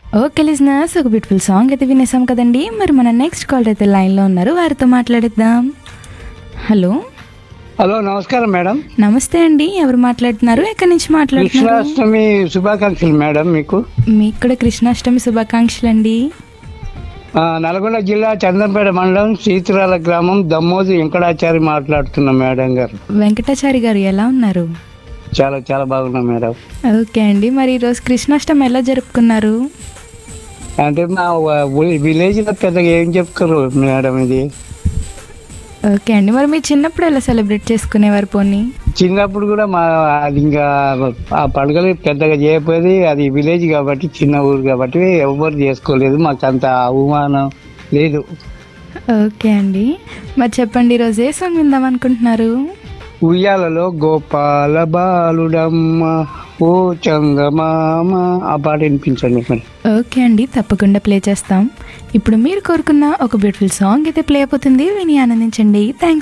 okay listeners ఒక beautiful song అయితే వినేసాం కదండి మరి మన నెక్స్ట్ కాల్ అయితే లైన్లో ఉన్నారు వారితో మాట్లాడిద్దాం హలో హలో నమస్కారం మేడం నమస్తే అండి ఎవరు మాట్లాడుతున్నారు ఎక్కడి నుంచి మాట్లాడుతున్నారు కృష్ణాష్టమి శుభాకాంక్షలు మేడం మీకు మీకు కూడా కృష్ణాష్టమి శుభాకాంక్షలు అండి ఆ, నల్గొండ జిల్లా చందంపేట మండలం సీతురాల గ్రామం దమ్మోజు వెంకటాచారి మాట్లాడుతున్నాం మేడం గారు వెంకటాచారి గారు ఎలా ఉన్నారు చాలా చాలా బాగున్నాం మేడం ఓకే అండి మరి ఈరోజు కృష్ణాష్టమి ఎలా జరుపుకున్నారు అంటే మా విలేజ్ లో పెద్దగా ఏం చెప్తారు మేడం ఇది ఓకే అండి మరి మీరు చిన్నప్పుడు ఎలా సెలబ్రేట్ చేసుకునేవారు పోనీ చిన్నప్పుడు కూడా మా అది ఇంకా ఆ పండుగలు పెద్దగా చేయకపోయేది అది విలేజ్ కాబట్టి చిన్న ఊరు కాబట్టి ఎవ్వరు చేసుకోలేదు మాకు అంత అవమానం లేదు ఓకే అండి మరి చెప్పండి ఈరోజు ఏ సాంగ్ విందాం అనుకుంటున్నారు ఉయ్యాలలో గోపాల బాలుడమ్మ ఓ చందమామ ఆ పాట వినిపించండి మరి ఓకే అండి తప్పకుండా ప్లే చేస్తాం ఇప్పుడు మీరు కోరుకున్న ఒక బ్యూటిఫుల్ సాంగ్ అయితే ప్లే అయిపోతుంది విని ఆనందించండి థ్యాంక్స్